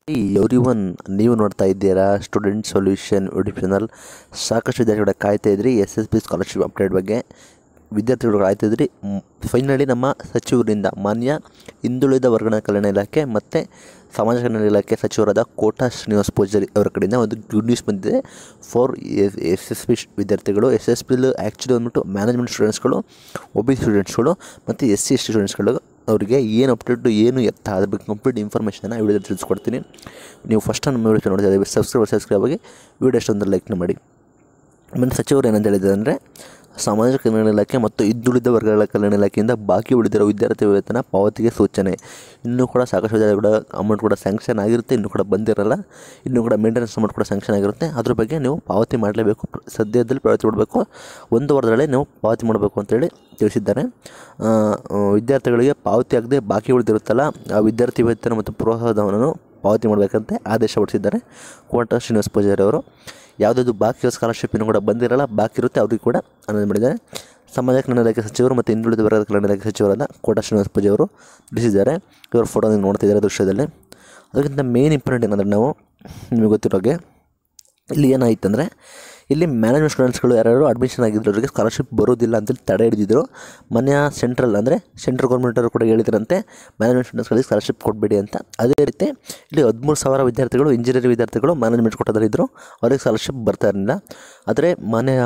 Every one ನೀವು ನೋಡ್ತಾ ಇದ್ದೀರಾ ಸ್ಟೂಡೆಂಟ್ ಸೊಲ್ಯೂಷನ್ ಯೂಟ್ಯೂಬ್ ಚಾನಲ್ ಸಾಕಷ್ಟು ವಿದ್ಯಾರ್ಥಿಗಳ ಕಾಯ್ತಾ ಇದ್ರಿ S S P scholarship update ಬಗ್ಗೆ ವಿದ್ಯಾರ್ಥಿಗಳು ಕಾಯ್ತಾ ಇದ್ರಿ ಫೈನಲಿ ನಮ್ಮ ಸಚಿವರಿಂದ ಮಾನ್ಯ ಹಿಂದುಳಿದ ವರ್ಗಗಳ ಕಲ್ಯಾಣ ಇಲಾಖೆ ಮತ್ತು ಸಮಾಜ ಕಲ್ಯಾಣ ಇಲಾಖೆ ಸಚಿವರಾದ ಕೋಟಾ ಶ್ರೀನಿವಾಸ್ ಪೂಜಾರಿ ಅವರ ಕಡೆಯಿಂದ ಒಂದು ಗುಡ್ ನ್ಯೂಸ್ ಬಂದಿದೆ ಫಾರ್ ಎಸ್ ಎಸ್ ಪಿ ವಿದ್ಯಾರ್ಥಿಗಳು ಎಸ್ ಎಸ್ ಪಿಲಿ ಆ್ಯಕ್ಚುಲಿ ಬಂದ್ಬಿಟ್ಟು ಮ್ಯಾನೇಜ್ಮೆಂಟ್ ಸ್ಟೂಡೆಂಟ್ಸ್ಗಳು ಒ ಬಿ ಸ್ಟೂಡೆಂಟ್ಸ್ಗಳು ಮತ್ತು ಎಸ್ ಸಿ ಎಸ್ ಟಿ ಸ್ಟೂಡೆಂಟ್ಸ್ಗಳು ಅವರಿಗೆ ಏನು ಅಪ್ಡೇಟು ಏನು ಎತ್ತ ಅದ್ರ ಬಗ್ಗೆ ಕಂಪ್ಲೀಟ್ ಇನ್ಫಾರ್ಮೇಷನ್ನ ವಿಡಿಯೋದಲ್ಲಿ ತಿಳಿಸ್ಕೊಡ್ತೀನಿ ನೀವು ಫಸ್ಟ್ ನಮ್ಮ ವಿಡಿಯೋ ನೋಡ್ತಾ ಇದ್ದೀವಿ ಸಬ್ಸ್ಕ್ರೈಬ್ ಸಬ್ಸ್ಕ್ರೈಬ್ ಆಗಿ ವಿಡಿಯೋ ಎಷ್ಟೊಂದು ಲೈಕ್ನ ಮಾಡಿ ಆಮೇಲೆ ಸಚಿವರು ಏನಂತ ಹೇಳಿದ್ದಾರೆ ಅಂದರೆ ಸಮಾಜ ಕಲ್ಯಾಣ ಇಲಾಖೆ ಮತ್ತು ಹಿಂದುಳಿದ ವರ್ಗಗಳ ಕಲ್ಯಾಣ ಇಲಾಖೆಯಿಂದ ಬಾಕಿ ಉಳಿದಿರೋ ವಿದ್ಯಾರ್ಥಿ ವೇತನ ಪಾವತಿಗೆ ಸೂಚನೆ ಇನ್ನೂ ಕೂಡ ಸಾಕಷ್ಟು ವಿದ್ಯಾರ್ಥಿಗಳ ಅಮೌಂಟ್ ಕೂಡ ಸ್ಯಾಂಕ್ಷನ್ ಆಗಿರುತ್ತೆ ಇನ್ನೂ ಕೂಡ ಬಂದಿರಲ್ಲ ಇನ್ನೂ ಕೂಡ ಮೇಂಟೆನೆನ್ಸ್ ಅಮೌಂಟ್ ಕೂಡ ಸ್ಯಾಂಕ್ಷನ್ ಆಗಿರುತ್ತೆ ಅದ್ರ ಬಗ್ಗೆ ನೀವು ಪಾವತಿ ಮಾಡಲೇಬೇಕು ಸದ್ಯದಲ್ಲಿ ಪಾವತಿ ಮಾಡಬೇಕು ಒಂದು ವಾರದಲ್ಲೇ ನೀವು ಪಾವತಿ ಮಾಡಬೇಕು ಅಂತೇಳಿ ತಿಳಿಸಿದ್ದಾರೆ ಆ, ವಿದ್ಯಾರ್ಥಿಗಳಿಗೆ ಪಾವತಿ ಆಗದೆ ಬಾಕಿ ಉಳಿದಿರುತ್ತಲ್ಲ ಆ ವಿದ್ಯಾರ್ಥಿ ವೇತನ ಮತ್ತು ಪ್ರೋತ್ಸಾಹಧನವನ್ನು ಪಾವತಿ ಮಾಡಬೇಕಂತೆ ಆದೇಶ ಹೊರಡಿಸಿದ್ದಾರೆ ಕೋಟ ಶ್ರೀನಿವಾಸ ಪೂಜಾರಿ ಅವರು ಯಾವುದಾದ್ರು ಬಾಕಿ ಸ್ಕಾಲರ್ಶಿಪ್ ಇನ್ನೂ ಕೂಡ ಬಂದಿರಲ್ಲ ಬಾಕಿ ಇರುತ್ತೆ ಅವ್ರಿಗೆ ಕೂಡ ಅನೌನ್ಸ್ ಮಾಡಿದ್ದಾರೆ ಸಮಾಜ ಕಲ್ಯಾಣ ಇಲಾಖೆ ಸಚಿವರು ಮತ್ತು ಹಿಂದುಳಿದ ವರ್ಗದ ಕಲ್ಯಾಣ ಇಲಾಖೆ ಸಚಿವರಾದ ಕೋಟ ಶ್ರೀನಿವಾಸ ಪೂಜೆ ಅವರು ತಿಳಿಸಿದ್ದಾರೆ ಇವರ ಫೋಟೋ ನೀವು ನೋಡ್ತಾ ಇದ್ದಾರೆ ದೃಶ್ಯದಲ್ಲಿ ಅದಕ್ಕಿಂತ ಮೇನ್ ಇಂಪಾರ್ಟೆಂಟ್ ಏನಂದರೆ ನಾವು ನಿಮಗೆ ಗೊತ್ತಿರೋಗೆ ಇಲ್ಲಿ ಏನಾಯ್ತು ಅಂದರೆ ಇಲ್ಲಿ ಮ್ಯಾನೇಜ್ಮೆಂಟ್ ಸ್ಟೂಡೆಂಟ್ಸ್ಗಳು ಯಾರು ಅಡ್ಮಿಷನ್ ಆಗಿದ್ದವರಿಗೆ ಸ್ಕಾಲರ್ಶಿಪ್ ಬರೋದಿಲ್ಲ ಅಂತೇಳಿ ತಡೆ ಹಿಡಿದಿದ್ರು ಮನೆಯ ಸೆಂಟ್ರಲ್ ಅಂದರೆ ಸೆಂಟ್ರಲ್ ಗೌರ್ಮೆಂಟವರು ಕೂಡ ಹೇಳಿದ್ರಂತೆ ಮ್ಯಾನೇಜ್ಮೆಂಟ್ ಸ್ಟೂಡೆಂಟ್ಸ್ಗಳಿಗೆ ಸ್ಕಾಲರ್ಶಿಪ್ ಕೊಡಬೇಡಿ ಅಂತ ಅದೇ ರೀತಿ ಇಲ್ಲಿ ಹದಿಮೂರು ಸಾವಿರ ವಿದ್ಯಾರ್ಥಿಗಳು ಇಂಜಿನಿಯರಿಂಗ್ ವಿದ್ಯಾರ್ಥಿಗಳು ಮ್ಯಾನೇಜ್ಮೆಂಟ್ ಕೊಟ್ಟದಲ್ಲಿದ್ದರು ಅವರಿಗೆ ಸ್ಕಾಲರ್ಶಿಪ್ ಬರ್ತಾ ಇರಲಿಲ್ಲ ಆದರೆ ಮನೆಯ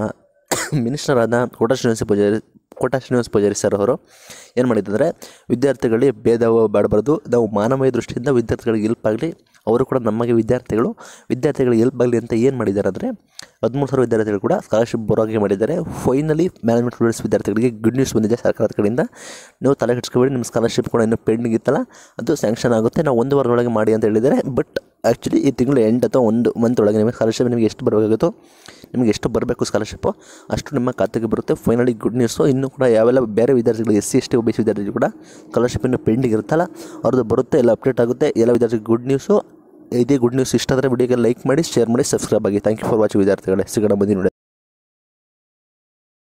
ಮಿನಿಸ್ಟರ್ ಆದ ಕೋಟ ಶ್ರೀನಿವಾಸ ಪೂಜಾರಿ ಕೋಟ ಶ್ರೀನಿವಾಸ ಪೂಜಾರಿ ಸರ್ ಅವರು ಏನು ಮಾಡಿದ್ದಾರೆ ವಿದ್ಯಾರ್ಥಿಗಳಿಗೆ ಭೇದ ಭಾವ ಬೇಡಬಾರ್ದು ನಾವು ಮಾನವೀಯ ದೃಷ್ಟಿಯಿಂದ ವಿದ್ಯಾರ್ಥಿಗಳಿಗೆ ಹೆಲ್ಪ್ ಆಗಲಿ ಅವರು ಕೂಡ ನಮಗೆ ವಿದ್ಯಾರ್ಥಿಗಳು ವಿದ್ಯಾರ್ಥಿಗಳಿಗೆ ಹೆಲ್ಪ್ ಆಗಲಿ ಅಂತ ಏನು ಮಾಡಿದ್ದಾರೆ ಅಂದರೆ ಹದಿಮೂರು ಸಾವಿರ ವಿದ್ಯಾರ್ಥಿಗಳು ಕೂಡ ಸ್ಕಾಲರ್ಶಿಪ್ ಬರೋಗೆ ಮಾಡಿದ್ದಾರೆ ಫೈನಲಿ ಮ್ಯಾನೇಜ್ಮೆಂಟ್ ಸ್ಟೂಡೆಂಟ್ಸ್ ವಿದ್ಯಾರ್ಥಿಗಳಿಗೆ ಗುಡ್ ನ್ಯೂಸ್ ಬಂದಿದೆ ಸರ್ಕಾರದ ಕಡೆಯಿಂದ ನೀವು ತಲೆ ಕೆಡಿಸ್ಕೊಬೇಡಿ ನಿಮ್ಮ ಸ್ಕಾಲರ್ಶಿಪ್ ಕೂಡ ಇನ್ನೂ ಪೆಂಡಿಂಗ್ ಇತ್ತಲ್ಲ ಅದು ಸ್ಯಾಂಕ್ಷನ್ ಆಗುತ್ತೆ ನಾವು ಒಂದು ವಾರದೊಳಗೆ ಮಾಡಿ ಅಂತ ಹೇಳಿದ್ದಾರೆ ಬಟ್ ಆ್ಯಕ್ಚುಲಿ ಈ ತಿಂಗಳು ಎಂಟು ಅಥವಾ ಒಂದು ಮಂತ್ ಒಳಗೆ ನಿಮಗೆ ಸ್ಕಾಲರ್ಶಿಪ್ ನಿಮಗೆ ಎಷ್ಟು ಬರಬೇಕಾಗುತ್ತೋ ನಿಮಗೆ ಎಷ್ಟು ಬರಬೇಕು ಸ್ಕಾಲರ್ಶಿಪ್ಪು ಅಷ್ಟು ನಿಮ್ಮ ಖಾತೆಗೆ ಬರುತ್ತೆ ಫೈನಲಿ ಗುಡ್ ನ್ಯೂಸು ಇನ್ನೂ ಕೂಡ ಯಾವೆಲ್ಲ ಬೇರೆ ವಿದ್ಯಾರ್ಥಿಗಳು S C S T O B C ವಿದ್ಯಾರ್ಥಿಗಳು ಕೂಡ ಸ್ಕಾಲರ್ಶಿಪ್ ಇನ್ನೂ ಪೆಂಡಿಂಗ್ ಇರುತ್ತಲ್ಲ ಅವ್ರದ್ದು ಬರುತ್ತೆ ಎಲ್ಲ ಅಪ್ಡೇಟ್ ಆಗುತ್ತೆ ಎಲ್ಲ ವಿದ್ಯಾರ್ಥಿಗಳು ಗುಡ್ ನ್ಯೂಸು ಇದೇ ಗುಡ್ ನ್ಯೂಸ್ ಇಷ್ಟ ಆದರೆ ವಿಡಿಯೋಗೆ ಲೈಕ್ ಮಾಡಿ ಶೇರ್ ಮಾಡಿ ಸಬ್ಸ್ಕ್ರೈಬ್ ಆಗಿ ಥ್ಯಾಂಕ್ ಯು ಫಾರ್ ವಾಚಿಂಗ್ ವಿದ್ಯಾರ್ಥಿಗಳೇ ಸಿಗೋಣ ಮುಂದಿನ video.